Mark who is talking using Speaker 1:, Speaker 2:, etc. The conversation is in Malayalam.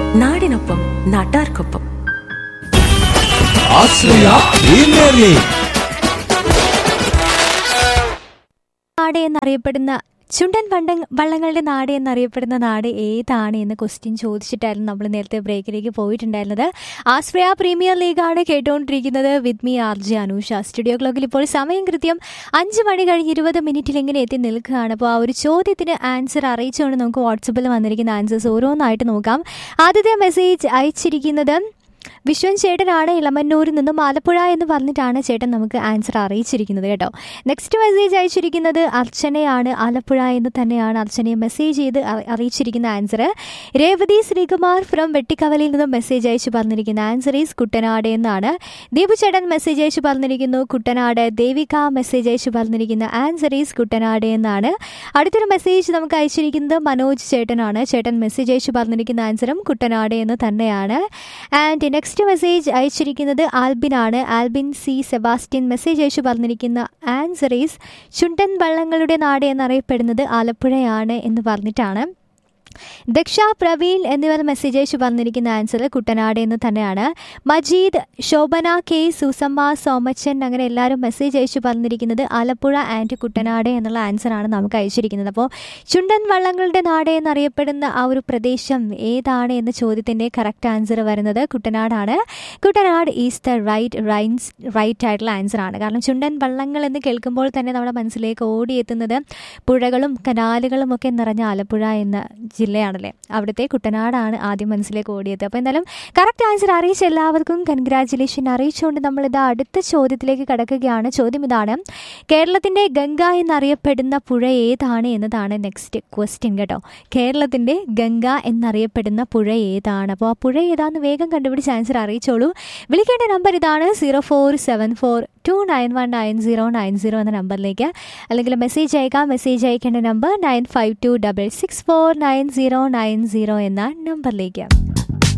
Speaker 1: നാടിനൊപ്പം നാട്ടാർക്കൊപ്പം
Speaker 2: ആശ്രയ പ്രീമിയർ ലീഗ്
Speaker 3: നാട് എന്നറിയപ്പെടുന്ന ചുണ്ടൻ വണ്ട വള്ളങ്ങളുടെ നാട് എന്നറിയപ്പെടുന്ന നാട് ഏതാണ് എന്ന ക്വസ്റ്റ്യൻ ചോദിച്ചിട്ടായിരുന്നു നമ്മൾ നേരത്തെ ബ്രേക്കിലേക്ക് പോയിട്ടുണ്ടായിരുന്നത് ആശ്രയ പ്രീമിയർ ലീഗാണ് കേട്ടുകൊണ്ടിരിക്കുന്നത് with me R J Anusha studio ക്ലോക്കിൽ ഇപ്പോൾ സമയം കൃത്യം അഞ്ച് മണി കഴിഞ്ഞ് ഇരുപത് മിനിറ്റിൽ ഇങ്ങനെ എത്തി നിൽക്കുകയാണ് അപ്പോൾ ആ ഒരു ചോദ്യത്തിന് ആൻസർ അറിയിച്ചുകൊണ്ട് നമുക്ക് വാട്സപ്പിൽ വന്നിരിക്കുന്ന ആൻസേഴ്സ് ഓരോന്നായിട്ട് നോക്കാം ആദ്യത്തെ മെസ്സേജ് അയച്ചിരിക്കുന്നത് വിശ്വൻ ചേട്ടനാണ് ഇളമന്നൂരിൽ നിന്നും ആലപ്പുഴ എന്ന് പറഞ്ഞിട്ടാണ് ചേട്ടൻ നമുക്ക് ആൻസർ അറിയിച്ചിരിക്കുന്നത് കേട്ടോ നെക്സ്റ്റ് മെസ്സേജ് അയച്ചിരിക്കുന്നത് അർച്ചനയാണ് ആലപ്പുഴ എന്ന് തന്നെയാണ് അർച്ചനയെ മെസ്സേജ് ചെയ്ത് അറി- അറിയിച്ചിരിക്കുന്ന ആൻസർ രേവതി ശ്രീകുമാർ ഫ്രം വെട്ടിക്കവലയിൽ നിന്നും മെസ്സേജ് അയച്ച് പറഞ്ഞിരിക്കുന്ന ആൻസർ ഈസ് കുട്ടനാട് എന്നാണ് ദീപു ചേട്ടൻ മെസ്സേജ് അയച്ച് പറഞ്ഞിരിക്കുന്നു കുട്ടനാട് ദേവിക മെസ്സേജ് അയച്ച് പറഞ്ഞിരിക്കുന്ന ആൻസർ ഈസ് കുട്ടനാട് എന്നാണ് അടുത്തൊരു മെസ്സേജ് നമുക്ക് അയച്ചിരിക്കുന്നത് മനോജ് ചേട്ടനാണ് ചേട്ടൻ മെസ്സേജ് അയച്ച് പറഞ്ഞിരിക്കുന്ന ആൻസറും കുട്ടനാട് എന്ന് തന്നെയാണ് ആൻഡ് നെക്സ്റ്റ് മെസ്സേജ് അയച്ചിരിക്കുന്നത് ആൽബിനാണ് ആൽബിൻ സി സെബാസ്റ്റ്യൻ മെസ്സേജ് അയച്ചു പറഞ്ഞിരിക്കുന്ന ആൻസർ ഈസ് ചുണ്ടൻ വള്ളങ്ങളുടെ നാട് എന്നറിയപ്പെടുന്നത് ആലപ്പുഴയാണ് എന്ന് പറഞ്ഞിട്ടാണ് ദക്ഷ പ്രവീൺ എന്നിവർ മെസ്സേജ് അയച്ചു പറഞ്ഞിരിക്കുന്ന ആൻസർ കുട്ടനാട് എന്ന് തന്നെയാണ് മജീദ് ശോഭന കെ സുസമ്മ സോമച്ചൻ അങ്ങനെ എല്ലാവരും മെസ്സേജ് അയച്ചു പറഞ്ഞിരിക്കുന്നത് ആലപ്പുഴ ആൻഡ് കുട്ടനാട് എന്നുള്ള ആൻസറാണ് നമുക്ക് അയച്ചിരിക്കുന്നത് അപ്പോൾ ചുണ്ടൻ വള്ളങ്ങളുടെ നാട് എന്നറിയപ്പെടുന്ന ആ ഒരു പ്രദേശം ഏതാണ് എന്ന ചോദ്യത്തിൻ്റെ കറക്റ്റ് ആൻസർ വരുന്നത് കുട്ടനാടാണ് കുട്ടനാട് ഈസ് ദ റൈറ്റ് റൈൻസ് റൈറ്റ് ആയിട്ടുള്ള ആൻസർ ആണ് കാരണം ചുണ്ടൻ വള്ളങ്ങൾ എന്ന് കേൾക്കുമ്പോൾ തന്നെ നമ്മുടെ മനസ്സിലേക്ക് ഓടിയെത്തുന്നത് പുഴകളും കനാലുകളും ഒക്കെ നിറഞ്ഞ ആലപ്പുഴ എന്ന ജില്ലയാണല്ലേ അവിടുത്തെ കുട്ടനാടാണ് ആദ്യം മനസ്സിലേക്ക് ഓടിയത് അപ്പോൾ എന്തായാലും കറക്റ്റ് ആൻസർ അറിയിച്ച എല്ലാവർക്കും കൺഗ്രാറ്റുലേഷൻ അറിയിച്ചുകൊണ്ട് നമ്മളിത് അടുത്ത ചോദ്യത്തിലേക്ക് കടക്കുകയാണ് ചോദ്യം ഇതാണ് കേരളത്തിൻ്റെ ഗംഗ എന്നറിയപ്പെടുന്ന പുഴ ഏതാണ് എന്നതാണ് നെക്സ്റ്റ് ക്വസ്റ്റ്യൻ കേട്ടോ കേരളത്തിൻ്റെ ഗംഗ എന്നറിയപ്പെടുന്ന പുഴ ഏതാണ് അപ്പോൾ ആ പുഴ ഏതാണെന്ന് വേഗം കണ്ടുപിടിച്ച് ആൻസർ അറിയിച്ചോളൂ വിളിക്കേണ്ട നമ്പർ ഇതാണ് zero four seven four two nine one nine zero nine zero എന്ന നമ്പറിലേക്ക് അല്ലെങ്കിൽ മെസ്സേജ് അയക്കാം മെസ്സേജ് അയക്കേണ്ട number nine five two double six four nine zero nine zero എന്ന നമ്പറിലേക്ക്